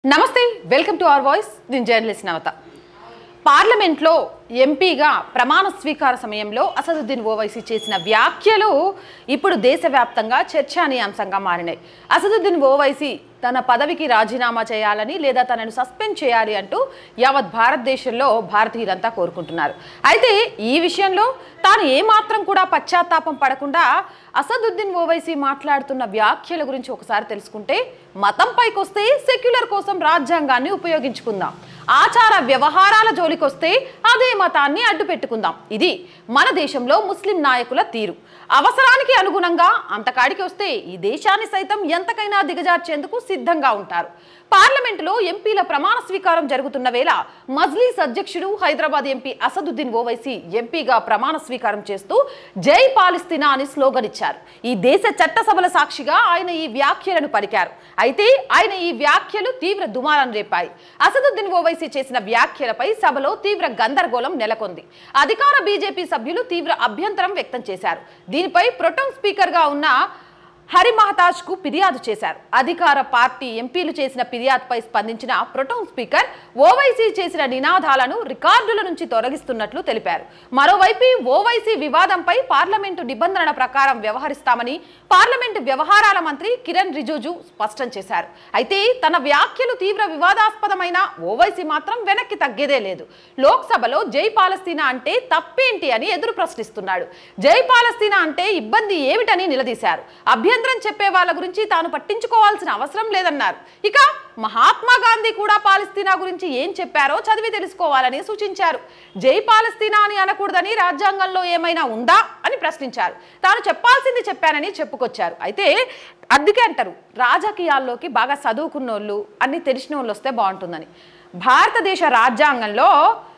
నమస్తే welcome to our voice నేను journalist Navatha పార్లమెంట్లో ఎంపీగా ప్రమాణ స్వీకార సమయంలో అసదుద్దీన్ ఓవైసీ చేసిన వ్యాఖ్యలు ఇప్పుడు దేశవ్యాప్తంగా చర్చానీయాంశంగా మారినాయి అసదుద్దీన్ ఓవైసీ తన పదవికి రాజీనామా చేయాలని లేదా తనను సస్పెండ్ చేయాలి అంటూ యావత్ భారతదేశంలో భారతీయులంతా కోరుకుంటున్నారు అయితే ఈ విషయంలో తాను ఏమాత్రం కూడా పశ్చాత్తాపం పడకుండా అసదుద్దీన్ ఓవైసీ మాట్లాడుతున్న వ్యాఖ్యల గురించి ఒకసారి తెలుసుకుంటే మతంపైకి వస్తే సెక్యులర్ కోసం రాజ్యాంగాన్ని ఉపయోగించుకుందాం ఆచార వ్యవహారాల జోలికొస్తే అదే మతాన్ని అడ్డు పెట్టుకుందాం ఇది మన దేశంలో ముస్లిం నాయకుల తీరు అవసరానికి అనుగుణంగా అంతకాడికి వస్తే ఈ దేశాన్ని సైతం ఎంతకైనా దిగజార్చేందుకు సిద్ధంగా ఉంటారు పార్లమెంటులో ఎంపీల ప్రమాణ స్వీకారం జరుగుతున్న వేళ మజ్లీస్ అధ్యక్షుడు హైదరాబాద్ ఎంపీ అసదుద్దీన్ ఓవైసీ ఎంపీగా ప్రమాణ స్వీకారం చేస్తూ జై పాలిస్తీనా అని స్లోగన్ ఇచ్చారు ఈ దేశ చట్టసభల సాక్షిగా ఆయన ఈ వ్యాఖ్యలను పలికారు అయితే ఆయన ఈ వ్యాఖ్యలు తీవ్ర దుమారం రేపాయి అసదుద్దీన్ ఓవైసీ చేసిన వ్యాఖ్యలపై సభలో తీవ్ర గందరగోళం నెలకొంది అధికార బీజేపీ సభ్యులు తీవ్ర అభ్యంతరం వ్యక్తం చేశారు దీనిపై ప్రొటం స్పీకర్గా ఉన్న హరి మహతాజ్ కు ఫిర్యాదు చేశారు అధికార పార్టీ ఎంపీలు చేసిన ఫిర్యాదుపై స్పందించిన ప్రొటౌన్ స్పీకర్ ఓవైసీ చేసిన నినాదాలను రికార్డుల నుంచి తొలగిస్తున్నట్లు తెలిపారు మరోవైపు ఓవైసీ వివాదంపై పార్లమెంటు నిబంధనల ప్రకారం వ్యవహరిస్తామని పార్లమెంటు వ్యవహారాల మంత్రి కిరణ్ రిజిజు స్పష్టం చేశారు అయితే తన వ్యాఖ్యలు తీవ్ర వివాదాస్పదమైన ఓవైసీ మాత్రం వెనక్కి తగ్గేదే లేదు లోక్సభలో జై పాలస్తీనా అంటే తప్పేంటి అని ఎదురు ప్రశ్నిస్తున్నాడు జై పాలస్తీనా అంటే ఇబ్బంది ఏమిటని నిలదీశారు అభ్యంతరం చెప్పే వాళ్ళ గురించి తాను పట్టించుకోవాల్సిన అవసరం లేదన్నారు ఇక మహాత్మా గాంధీ కూడా పాలస్తీనా గురించి ఏం చెప్పారో చదివి తెలుసుకోవాలని సూచించారు జై పాలస్తీనా అని అనకూడదని రాజ్యాంగంలో ఏమైనా ఉందా అని ప్రశ్నించారు తాను చెప్పాల్సింది చెప్పానని చెప్పుకొచ్చారు అయితే అందుకే అంటారు రాజకీయాల్లోకి బాగా చదువుకున్నోళ్ళు అన్ని తెలిసిన వాళ్ళు వస్తే బాగుంటుందని భారతదేశ రాజ్యాంగంలో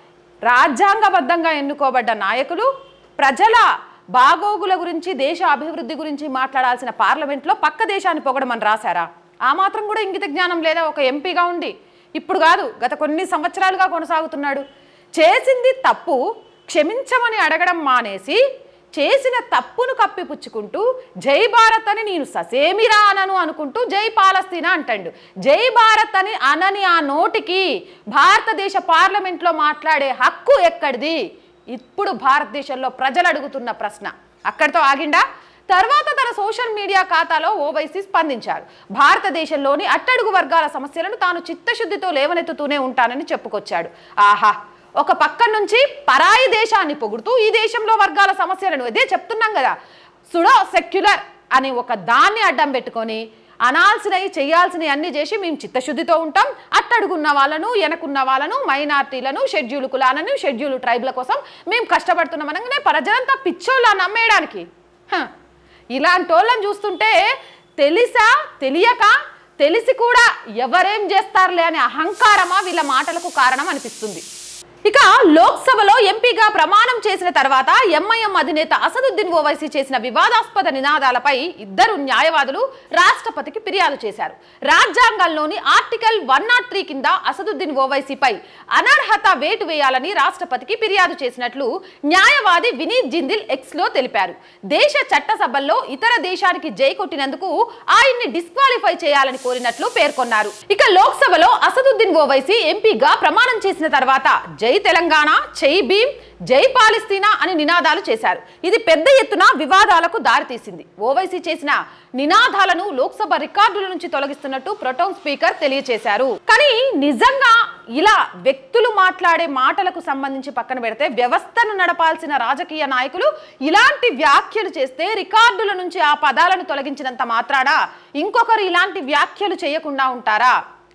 రాజ్యాంగబద్ధంగా ఎన్నుకోబడ్డ నాయకులు ప్రజల బాగోగుల గురించి దేశ అభివృద్ధి గురించి మాట్లాడాల్సిన పార్లమెంట్లో పక్క దేశాన్ని పొగడమని రాశారా ఆ మాత్రం కూడా ఇంగిత జ్ఞానం లేదా ఒక ఎంపీగా ఉండి ఇప్పుడు కాదు గత కొన్ని సంవత్సరాలుగా కొనసాగుతున్నాడు చేసింది తప్పు క్షమించమని అడగడం మానేసి చేసిన తప్పును కప్పిపుచ్చుకుంటూ జై భారత్ అని నేను ససేమిరా అనను అనుకుంటూ జై పాలస్తీనా అంటాడు జై భారత్ అని అనని ఆ నోటికి భారతదేశ పార్లమెంట్లో మాట్లాడే హక్కు ఎక్కడిది ఇప్పుడు భారతదేశంలో ప్రజలు అడుగుతున్న ప్రశ్న అక్కడితో ఆగిండా తర్వాత తన సోషల్ మీడియా ఖాతాలో ఓవైసీ స్పందించారు భారతదేశంలోని అట్టడుగు వర్గాల సమస్యలను తాను చిత్తశుద్ధితో లేవనెత్తుతూనే ఉంటానని చెప్పుకొచ్చాడు ఆహా ఒక పక్క నుంచి పరాయి దేశాన్ని పొగుడుతూ ఈ దేశంలో వర్గాల సమస్యలను ఇదే చెప్తున్నాం కదా సుడో సెక్యులర్ అని ఒక దాన్ని అడ్డం పెట్టుకొని అనాల్సినవి చేయాల్సినవి అన్ని చేసి మేము చిత్తశుద్ధితో ఉంటాం అట్టడుగున్న వాళ్ళను వెనకున్న వాళ్ళను మైనార్టీలను షెడ్యూల్ కులాలను షెడ్యూల్ ట్రైబ్ల కోసం మేము కష్టపడుతున్నాం అనగానే ప్రజలంతా పిచ్చోళ్ళ నమ్మేయడానికి హ. ఇలాంటి వాళ్ళని చూస్తుంటే తెలిసా తెలియక తెలిసి కూడా ఎవరేం చేస్తారులే అనే అహంకారమా వీళ్ళ మాటలకు కారణం అనిపిస్తుంది ఇక లోక్సభలో ఎంపీగా ప్రమాణం చేసిన తర్వాత ఎంఐఎం అధినేత అసదుద్దీన్ ఓవైసీ చేసిన వివాదాస్పద నినాదాలపై ఇద్దరు న్యాయవాదులు రాష్ట్రపతికి ఫిర్యాదు చేశారు రాజ్యాంగంలోని ఆర్టికల్ వన్ నాట్ త్రీ కింద అసదుద్దీన్ ఓవైసీపై అనర్హత వేటు వేయాలని రాష్ట్రపతికి ఫిర్యాదు చేసినట్లు న్యాయవాది వినీత్ జిందిల్ ఎక్స్ లో తెలిపారు దేశ చట్టసభల్లో ఇతర దేశానికి జై కొట్టినందుకు ఆయన్ని డిస్క్వాలిఫై చేయాలని కోరినట్లు పేర్కొన్నారు ఇక లోక్సభలో అసదుద్దీన్ ఓవైసీ ఎంపీగా ప్రమాణం చేసిన తర్వాత జై తెలంగాణ జై భీమ్ జై పాలిస్తీనా అని నినాదాలు చేశారు ఇది పెద్ద ఎత్తున వివాదాలకు దారితీసింది ఓవైసీ చేసిన నినాదాలను లోక్సభ రికార్డుల నుంచి తొలగిస్తున్నట్టు ప్రొటౌన్ స్పీకర్ తెలియజేశారు కానీ నిజంగా ఇలా వ్యక్తులు మాట్లాడే మాటలకు సంబంధించి పక్కన పెడితే వ్యవస్థను నడపాల్సిన రాజకీయ నాయకులు ఇలాంటి వ్యాఖ్యలు చేస్తే రికార్డుల నుంచి ఆ పదాలను తొలగించినంత మాత్రాన ఇంకొకరు ఇలాంటి వ్యాఖ్యలు చేయకుండా ఉంటారా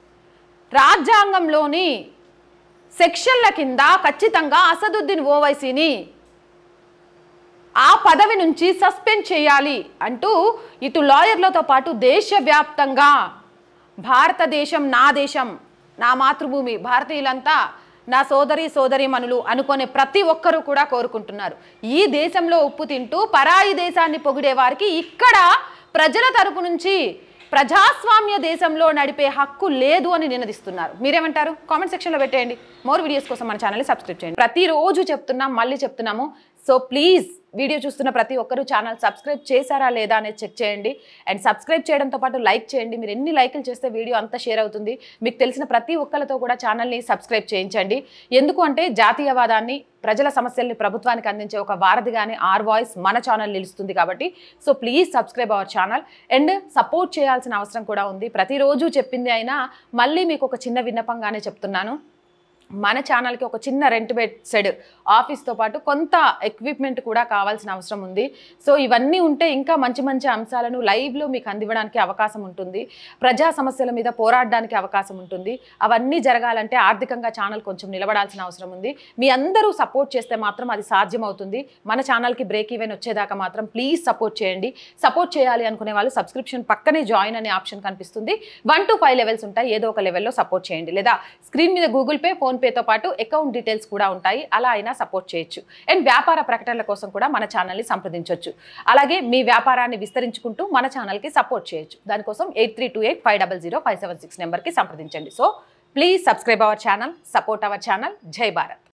రాజ్యాంగంలోని సెక్షన్ల కింద ఖచ్చితంగా అసదుద్దీన్ ఓవైసీని ఆ పదవి నుంచి సస్పెండ్ చేయాలి అంటూ ఇటు లాయర్లతో పాటు దేశవ్యాప్తంగా భారతదేశం నా దేశం నా మాతృభూమి భారతీయులంతా నా సోదరి సోదరి మనులు అనుకునే ప్రతి ఒక్కరూ కూడా కోరుకుంటున్నారు ఈ దేశంలో ఉప్పు తింటూ పరాయి దేశాన్ని పొగిడే వారికి ఇక్కడ ప్రజల తరపు నుంచి ప్రజాస్వామ్య దేశంలో నడిపే హక్కు లేదు అని నినదిస్తున్నారు మీరేమంటారు కామెంట్ సెక్షన్లో పెట్టేయండి మోర్ వీడియోస్ కోసం మన ఛానల్ని సబ్స్క్రైబ్ చేయండి ప్రతిరోజు చెప్తున్నాం మళ్ళీ చెప్తున్నాము సో ప్లీజ్ వీడియో చూస్తున్న ప్రతి ఒక్కరూ ఛానల్ సబ్స్క్రైబ్ చేశారా లేదా అనేది చెక్ చేయండి అండ్ సబ్స్క్రైబ్ చేయడంతో పాటు లైక్ చేయండి మీరు ఎన్ని లైకులు చేస్తే వీడియో అంతా షేర్ అవుతుంది మీకు తెలిసిన ప్రతి ఒక్కరితో కూడా ఛానల్ని సబ్స్క్రైబ్ చేయించండి ఎందుకు అంటే జాతీయవాదాన్ని ప్రజల సమస్యల్ని ప్రభుత్వానికి అందించే ఒక వారధిగానే ఆర్ వాయిస్ మన ఛానల్ నిలుస్తుంది కాబట్టి so please subscribe our channel and support చేయాల్సిన అవసరం కూడా ఉంది ప్రతిరోజు చెప్పింది అయినా మళ్ళీ మీకు ఒక చిన్న విన్నపంగానే చెప్తున్నాను మన ఛానల్కి ఒక చిన్న రెంట్ బెడ్ ఆఫీస్తో పాటు కొంత ఎక్విప్మెంట్ కూడా కావాల్సిన అవసరం ఉంది సో ఇవన్నీ ఉంటే ఇంకా మంచి మంచి అంశాలను లైవ్లో మీకు అందివ్వడానికి అవకాశం ఉంటుంది ప్రజా సమస్యల మీద పోరాడడానికి అవకాశం ఉంటుంది అవన్నీ జరగాలంటే ఆర్థికంగా ఛానల్ కొంచెం నిలబడాల్సిన అవసరం ఉంది మీ అందరూ సపోర్ట్ చేస్తే మాత్రం అది సాధ్యమవుతుంది మన ఛానల్కి బ్రేక్ ఈవెన్ వచ్చేదాకా మాత్రం ప్లీజ్ సపోర్ట్ చేయండి సపోర్ట్ చేయాలి అనుకునే వాళ్ళు సబ్స్క్రిప్షన్ పక్కనే జాయిన్ అనే ఆప్షన్ కనిపిస్తుంది వన్ టు ఫైవ్ లెవెల్స్ ఉంటాయి ఏదో ఒక లెవెల్లో సపోర్ట్ చేయండి లేదా స్క్రీన్ మీద గూగుల్ పే ఫోన్పేతో పాటు అకౌంట్ డీటెయిల్స్ కూడా ఉంటాయి అలా అయినా సపోర్ట్ చేయొచ్చు అండ్ వ్యాపార ప్రకటనల కోసం కూడా మన ఛానల్ని సంప్రదించవచ్చు అలాగే మీ వ్యాపారాన్ని విస్తరించుకుంటూ మన ఛానల్కి సపోర్ట్ చేయొచ్చు దానికోసం eight three two eight five double zero five seven six నెంబర్కి సంప్రదించండి so please subscribe our channel support our channel Jai Bharat